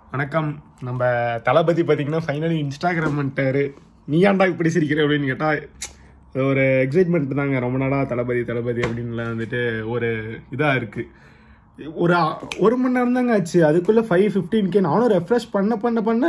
வணக்கம் நம்ம தளபதி பார்த்தீங்கன்னா ஃபைனலி இன்ஸ்டாகிராம் பண்ணிட்டாரு நீ ஏன்டா இப்படி சிரிக்கிற அப்படின்னு கேட்டால் ஒரு எக்ஸைட்மெண்ட் தாங்க ரொம்ப நாளாக தளபதி தளபதி அப்படின்லாம் வந்துட்டு ஒரு இதாக இருக்குது ஒரு அ- ஒரு மணி நேரம் தாங்க ஆச்சு அதுக்குள்ளே ஃபைவ் ஃபிஃப்டீன் நானும் ரெஃப்ரெஷ் பண்ண பண்ண பண்ண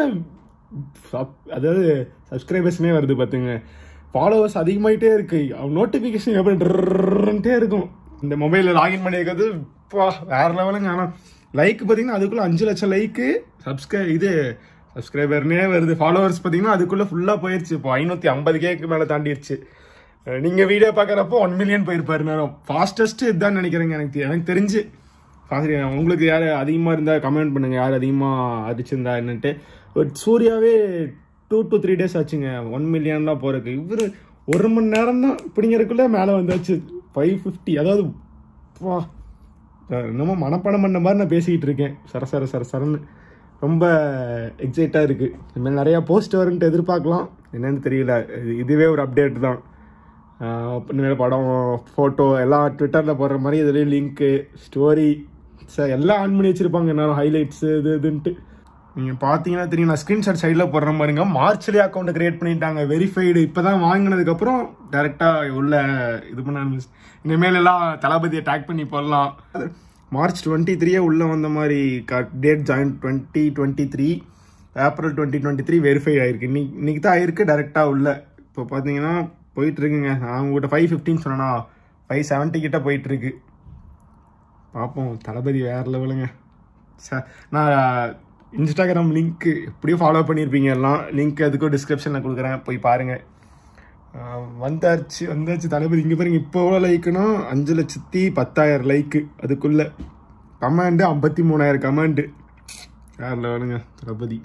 sub- அதாவது சப்ஸ்கிரைபர்ஸ்னே வருது பார்த்துங்க ஃபாலோவர்ஸ் அதிகமாயிட்டே இருக்கு நோட்டிஃபிகேஷன் எப்படி ட்ரன்ட்டே இருக்கும் இந்த மொபைலில் லாகின் பண்ணியிருக்கிறது பா வேற லெவலுங்க ஆனால் லைக் பார்த்தீங்கன்னா அதுக்குள்ளே அஞ்சு லட்சம் லைக்கு சப்ஸ்கிரை இது சப்ஸ்கிரைபர்னே வருது ஃபாலோவர்ஸ் பார்த்தீங்கன்னா அதுக்குள்ளே ஃபுல்லாக போயிடுச்சு இப்போ ஐநூற்றி ஐம்பது கேக்கு மேலே தாண்டிடுச்சு அஹ் நீங்க வீடியோ பார்க்குறப்போ ஒன் மில்லியன் போயிருப்பாரு நேரம் ஃபாஸ்டஸ்ட் இதுதான் நினைக்கிறேங்க எனக்கு தெ- எனக்கு தெரிஞ்சு fast- உங்களுக்கு யார் அதிகமாக இருந்தால் கமெண்ட் பண்ணுங்க யார் அதிகமாக அடிச்சிருந்தா என்னன்ட்டு பட் சூர்யாவே டூ டு த்ரீ டேஸ் ஆச்சுங்க ஒன் மில்லியன் தான் போறதுக்கு இவர் ஒரு மணி நேரம் தான் இப்படிங்கிறதுக்குள்ள மேலே வந்தாச்சு ஃபைவ் ஃபிஃப்டி அதாவது வா என்னமோ மனப்பாடம் பண்ண மாதிரி நான் பேசிக்கிட்டு இருக்கேன் சர சர சர சரன்னு ரொம்ப எக்ஸைட்டாக இருக்குது இனிமேல் நிறையா போஸ்ட் வரும்ன்ட்டு எதிர்பார்க்கலாம் என்னன்னு தெரியல இது- இதுவே ஒரு அப்டேட் தான் ஆஹ் இனிமேல் படம் ஃபோட்டோ எல்லாம் ட்விட்டரில் போடுற மாதிரி இதுலேயும் லிங்க்கு ஸ்டோரி சார் எல்லாம் ஆன் பண்ணி வச்சுருப்பாங்க என்ன ஹைலைட்ஸு இது இதுன்ட்டு நீங்கள் பார்த்தீங்கன்னா தெரியும் நான் ஸ்க்ரீன்ஷாட் சைடில் போடுற மாதிரிங்க மார்ச்லேயே அக்கௌண்ட் கிரியேட் பண்ணிட்டாங்க வெரிஃபைடு இப்போ தான் வாங்கினதுக்கப்புறம் டேரெக்டாக உள்ள இது பண்ண ஆரம்பிச்சு இனிமேல் எல்லாம் தளபதியை டேக் பண்ணி போடலாம் மார்ச் டுவெண்ட்டி த்ரீயே உள்ளே வந்த மாதிரி date join twenty twenty three April twenty twenty three verify ஆயிருக்கு இன்னைக்கு இன்னைக்கு தான் ஆயிருக்கு டேரெக்டாக உள்ள இப்போ பார்த்தீங்கன்னா போயிட்டு இருக்குங்க நான் உங்கள்கிட்ட ஃபைவ் ஃபிஃப்டின் சொன்னேன்னா ஃபைவ் செவன்ட்டி கிட்ட போயிட்டு இருக்கு பார்ப்போம் தளபதி வேற லெவலுங்க சார் நான் இன்ஸ்டாகிராம் லிங்க் எப்படியும் ஃபாலோ பண்ணியிருப்பீங்க எல்லாம் லிங்க் அதுக்கும் டிஸ்கிரிப்ஷனில் கொடுக்குறேன் போய் பாருங்க ஆஹ் வந்தாச்சு வந்தாச்சு தளபதி இங்கே பாருங்க இப்போ எவ்வளோ லைக்குனா அஞ்சு லட்சத்தி பத்தாயிரம் லைக்கு அதுக்குள்ள கமாண்டு ஐம்பத்தி மூணாயிரம் கமாண்டு வேற லெவலுங்க தளபதி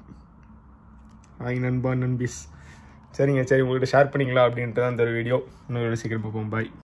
ஹாய் நண்பா நண்பிஸ் சரிங்க சரி உங்கள்கிட்ட ஷேர் பண்ணிக்கலாம் அப்படின்ட்டு தான் இந்த வீடியோ இன்னொரு சீக்கிரம் பார்ப்போம் பாய்